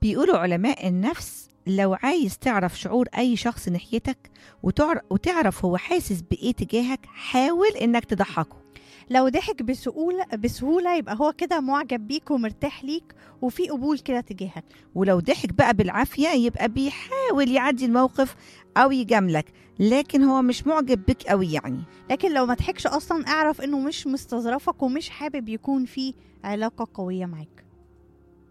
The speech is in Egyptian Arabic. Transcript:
بيقولوا علماء النفس لو عايز تعرف شعور أي شخص ناحيتك وتعر- وتعرف هو حاسس بإيه تجاهك حاول إنك تضحكه لو ضحك بسهولة بسهولة يبقى هو كده معجب بيك ومرتاح ليك وفي قبول كده تجاهك ولو ضحك بقى بالعافية يبقى بيحاول يعدي الموقف أو يجاملك لكن هو مش معجب بك قوي يعني لكن لو ما ضحكش اصلا اعرف انه مش مستظرفك ومش حابب يكون في علاقة قوية معاك